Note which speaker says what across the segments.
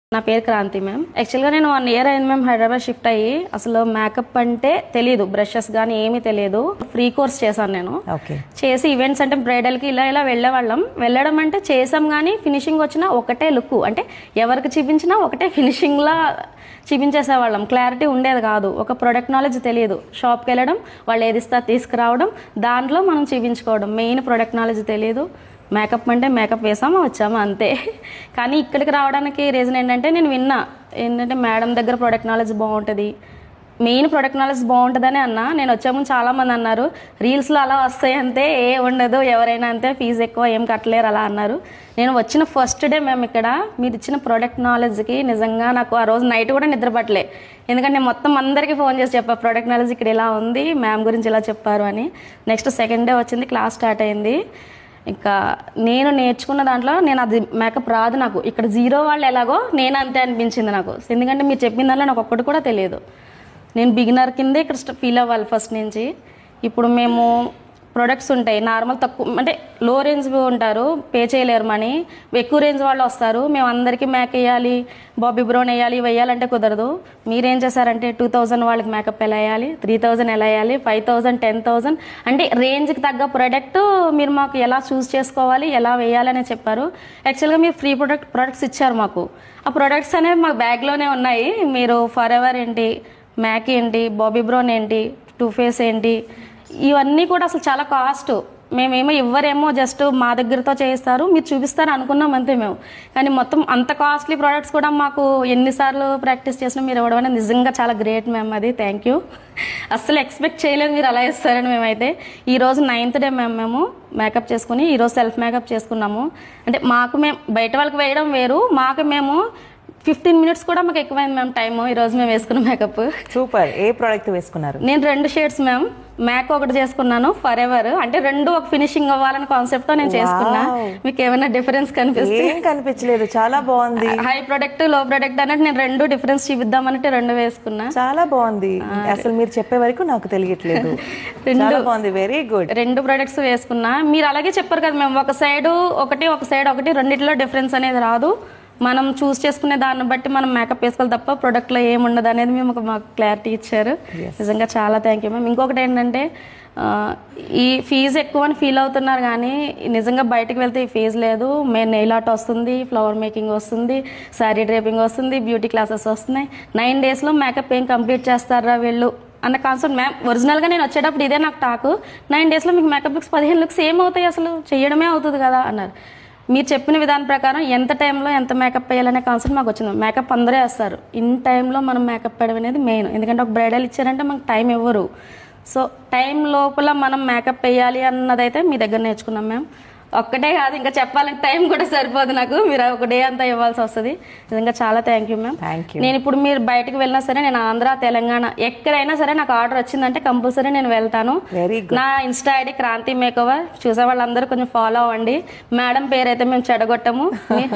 Speaker 1: నా పేరు క్రాంతి మ్యామ్ యాక్చువల్గా నేను వన్ ఇయర్ అయింది మ్యామ్ హైదరాబాద్ షిఫ్ట్ అయ్యి అసలు మేకప్ అంటే తెలియదు బ్రషెస్ కానీ ఏమీ తెలియదు ఫ్రీ కోర్స్ చేశాను నేను
Speaker 2: ఓకే
Speaker 1: చేసి ఈవెంట్స్ అంటే బ్రైడల్కి ఇలా ఇలా వెళ్ళేవాళ్ళం వెళ్ళడం అంటే చేసాం కానీ ఫినిషింగ్ వచ్చినా ఒకటే లుక్ అంటే ఎవరికి చూపించినా ఒకటే ఫినిషింగ్లా చూపించేసేవాళ్ళం క్లారిటీ ఉండేది కాదు ఒక ప్రొడక్ట్ నాలెడ్జ్ తెలియదు షాప్కి వెళ్ళడం వాళ్ళు ఏది ఇస్తారు తీసుకురావడం దాంట్లో మనం చూపించుకోవడం మెయిన్ ప్రొడక్ట్ నాలెడ్జ్ తెలియదు మేకప్ అంటే మేకప్ వేసాము వచ్చాము అంతే కానీ ఇక్కడికి రావడానికి రీజన్ ఏంటంటే నేను విన్నా ఏంటంటే మేడం దగ్గర ప్రొడక్ట్ నాలెడ్జ్ బాగుంటుంది మెయిన్ ప్రొడక్ట్ నాలెడ్జ్ బాగుంటుందని అన్న నేను వచ్చే ముందు చాలా మంది అన్నారు రీల్స్లో అలా వస్తాయి అంతే ఏ ఉండదు ఎవరైనా అంతే ఫీజు ఎక్కువ ఏం కట్టలేరు అలా అన్నారు నేను వచ్చిన ఫస్ట్ డే మేము ఇక్కడ మీరు ఇచ్చిన ప్రొడక్ట్ నాలెడ్జ్కి నిజంగా నాకు ఆ రోజు నైట్ కూడా నిద్ర పట్టలే ఎందుకంటే నేను మొత్తం అందరికీ ఫోన్ చేసి చెప్పా ప్రొడక్ట్ నాలెడ్జ్ ఇక్కడ ఇలా ఉంది మ్యామ్ గురించి ఇలా చెప్పారు అని నెక్స్ట్ సెకండ్ డే వచ్చింది క్లాస్ స్టార్ట్ అయింది ఇంకా నేను నేర్చుకున్న దాంట్లో నేను అది మేకప్ రాదు నాకు ఇక్కడ జీరో వాళ్ళు ఎలాగో నేను అంతే అనిపించింది నాకు ఎందుకంటే మీరు చెప్పిన దాంట్లో నాకు ఒక్కటి కూడా తెలియదు నేను బిగినర్ కిందే ఇక్కడ ఫీల్ అవ్వాలి ఫస్ట్ నుంచి ఇప్పుడు మేము ప్రొడక్ట్స్ ఉంటాయి నార్మల్ తక్కువ అంటే లో రేంజ్ ఉంటారు పే చేయలేరు మనీ ఎక్కువ రేంజ్ వాళ్ళు వస్తారు మేము అందరికీ మేక్ వేయాలి బాబీ బ్రౌన్ వేయాలి ఇవి వేయాలంటే కుదరదు మీరేం చేశారంటే టూ థౌజండ్ వాళ్ళకి మేకప్ ఎలా వేయాలి త్రీ థౌజండ్ ఎలా వేయాలి ఫైవ్ థౌజండ్ టెన్ థౌజండ్ అంటే రేంజ్కి తగ్గ ప్రోడక్ట్ మీరు మాకు ఎలా చూస్ చేసుకోవాలి ఎలా వేయాలని చెప్పారు యాక్చువల్గా మీరు ఫ్రీ ప్రొడక్ట్ ప్రొడక్ట్స్ ఇచ్చారు మాకు ఆ ప్రొడక్ట్స్ అనేవి మా బ్యాగ్లోనే ఉన్నాయి మీరు ఫర్ ఎవర్ ఏంటి మ్యాక్ ఏంటి బాబీ బ్రౌన్ ఏంటి టూ ఫేస్ ఏంటి ఇవన్నీ కూడా అసలు చాలా కాస్ట్ మేమేమో ఇవ్వరేమో జస్ట్ మా దగ్గరతో చేయిస్తారు మీరు చూపిస్తారు అనుకున్నాం అంతే మేము కానీ మొత్తం అంత కాస్ట్లీ ప్రోడక్ట్స్ కూడా మాకు ఎన్నిసార్లు ప్రాక్టీస్ చేసినా మీరు ఇవ్వడం అనేది నిజంగా చాలా గ్రేట్ మ్యామ్ అది థ్యాంక్ యూ అస్సలు ఎక్స్పెక్ట్ చేయలేదు మీరు అలా ఇస్తారని మేమైతే ఈ రోజు నైన్త్ డే మేము మేము మేకప్ చేసుకుని ఈరోజు సెల్ఫ్ మేకప్ చేసుకున్నాము అంటే మాకు మేము బయట వాళ్ళకి వేయడం వేరు మాకు మేము ఫిఫ్టీన్ మినిట్స్ కూడా మాకు ఎక్కువైంది మ్యామ్ టైము ఈరోజు మేము వేసుకున్న మేకప్
Speaker 2: సూపర్ ఏ ప్రోడక్ట్ వేసుకున్నారు
Speaker 1: నేను రెండు షేడ్స్ మ్యామ్ మ్యాక్ ఒకటి చేసుకున్నాను ఫర్ ఎవర్ అంటే రెండు ఒక ఫినిషింగ్ అవ్వాలని కాన్సెప్ట్ తో నేను చేసుకున్నా
Speaker 2: Wow.
Speaker 1: మీకు ఏమైనా డిఫరెన్స్ కనిపిస్తే
Speaker 2: ఏం కనిపించలేదు చాలా బాగుంది
Speaker 1: హై ప్రొడక్ట్ లో ప్రొడక్ట్ అన్నట్టు నేను రెండు డిఫరెన్స్ చూపిద్దామన్నట్టు రెండు వేసుకున్నా
Speaker 2: చాలా బాగుంది అసలు మీరు చెప్పే వరకు నాకు తెలియట్లేదు
Speaker 1: రెండు-
Speaker 2: చాలా బాగుంది వెరీ గుడ్
Speaker 1: రెండు ప్రొడక్ట్స్ వేసుకున్నా మీరు అలాగే చెప్పారు కదా మేము ఒక సైడ్ ఒకటి ఒక సైడ్ ఒకటి రెండిట్లో డిఫరెన్స్ అనేది రాదు మనం చూస్ చేసుకునే దాన్ని బట్టి మనం మేకప్ వేసుకోవాలి తప్ప ప్రొడక్ట్లో ఏముండదు అనేది మేము ఒక మాకు క్లారిటీ ఇచ్చారు నిజంగా చాలా థ్యాంక్ యూ మ్యామ్ ఇంకొకటి ఏంటంటే ఆ, ఈ ఫీజు ఎక్కువ అని ఫీల్ అవుతున్నారు కానీ నిజంగా బయటకు వెళ్తే ఈ ఫీజు లేదు మెయిన్ నెయిల్ ఆర్ట్ వస్తుంది ఫ్లవర్ మేకింగ్ వస్తుంది శారీ డ్రేపింగ్ వస్తుంది బ్యూటీ క్లాసెస్ వస్తున్నాయి నైన్ డేస్లో మేకప్ ఏం కంప్లీట్ చేస్తారా వీళ్ళు అన్న కాన్సెప్ట్ మ్యామ్ ఒరిజినల్గా నేను వచ్చేటప్పుడు ఇదే నాకు టాకు నైన్ డేస్లో మీకు మేకప్ లుక్స్ పదిహేను లుక్స్ ఏం అవుతాయి అసలు చేయడమే అవుతుంది కదా అన్నారు మీరు చెప్పిన విధానం ప్రకారం ఎంత టైంలో ఎంత మేకప్ వేయాలనే కాన్సెప్ట్ మాకు వచ్చింది మేకప్ అందరే వేస్తారు ఇన్ టైంలో మనం మేకప్ వేయడం అనేది మెయిన్ ఎందుకంటే ఒక బ్రైడల్ ఇచ్చారంటే మనకు టైం ఇవ్వరు సో టైం లోపల మనం మేకప్ వేయాలి అన్నదైతే మీ దగ్గర నేర్చుకున్నాం మ్యామ్ ఒక్కటే కాదు ఇంకా చెప్పాలంటే టైం కూడా సరిపోదు నాకు మీరు ఒక డే అంతా ఇవ్వాల్సి వస్తుంది నిజంగా చాలా thank you ma'am
Speaker 2: thank you
Speaker 1: నేను ఇప్పుడు మీరు బయటకు వెళ్ళినా సరే నేను ఆంధ్ర తెలంగాణ ఎక్కడైనా సరే నాకు ఆర్డర్ వచ్చిందంటే కంపల్సరీ నేను వెళ్తాను
Speaker 2: వెరీ గుడ్
Speaker 1: నా ఇన్స్టా ఐడి క్రాంతి మేకోవర్ చూసే వాళ్ళందరూ కొంచెం ఫాలో అవ్వండి మేడం పేరు అయితే మేము చెడగొట్టము మీ-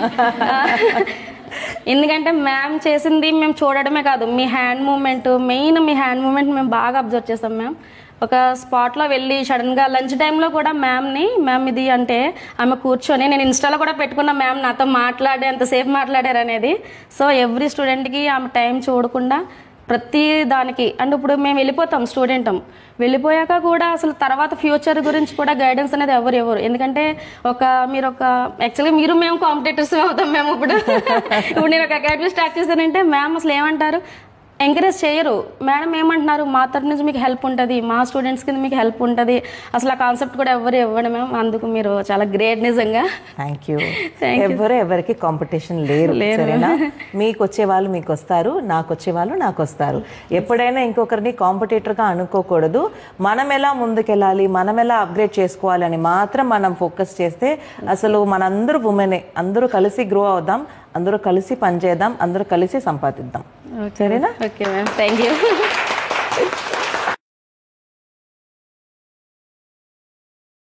Speaker 1: ఎందుకంటే మ్యామ్ చేసింది మేము చూడడమే కాదు మీ హ్యాండ్ మూమెంట్ మెయిన్ మీ హ్యాండ్ మూమెంట్ మేము బాగా అబ్జర్వ్ చేస్తాం మ్యామ్ ఒక స్పాట్లో వెళ్ళి సడన్గా లంచ్ టైంలో కూడా మ్యామ్ని మ్యామ్ ఇది అంటే ఆమె కూర్చొని నేను ఇన్స్టాలో కూడా పెట్టుకున్న మ్యామ్ నాతో మాట్లాడే అంతసేపు మాట్లాడారు అనేది సో ఎవ్రీ స్టూడెంట్కి ఆమె టైం చూడకుండా ప్రతి దానికి అంటే ఇప్పుడు మేము వెళ్ళిపోతాం స్టూడెంట్ వెళ్ళిపోయాక కూడా అసలు తర్వాత ఫ్యూచర్ గురించి కూడా గైడెన్స్ అనేది ఎవరు ఎవరు ఎందుకంటే ఒక మీరు ఒక యాక్చువల్గా మీరు మేము కాంపిటేటర్స్ అవుతాం మేము ఇప్పుడు ఇప్పుడు నేను ఒక అకాడమీ స్టార్ట్ చేశానంటే మ్యామ్ అసలు ఏమంటారు ఎంకరేజ్ చేయరు మేడం ఏమంటున్నారు మా తరపు నుంచి మీకు హెల్ప్ ఉంటుంది మా స్టూడెంట్స్ కింద మీకు హెల్ప్ ఉంటుంది అసలు ఆ కాన్సెప్ట్ కూడా ఎవరు ఇవ్వడం మ్యామ్ అందుకు మీరు చాలా గ్రేట్ నిజంగా
Speaker 2: థ్యాంక్ యూ
Speaker 1: Thank you.
Speaker 2: ఎవరు ఎవరికి కాంపిటీషన్ లేరు సరేనా మీకు వచ్చే వాళ్ళు మీకు వస్తారు నాకు వచ్చే వాళ్ళు నాకు వస్తారు ఎప్పుడైనా ఇంకొకరిని కాంపిటీటర్ గా అనుకోకూడదు మనం ఎలా ముందుకెళ్ళాలి మనం ఎలా అప్గ్రేడ్ చేసుకోవాలి అని మాత్రం మనం ఫోకస్ చేస్తే అసలు మనందరూ ఉమెనే అందరూ కలిసి గ్రో అవుదాం అందరూ కలిసి పనిచేద్దాం అందరూ కలిసి సంపాదిద్దాం సరేనా
Speaker 1: ఓకే మ్యామ్ థ్యాంక్ యూ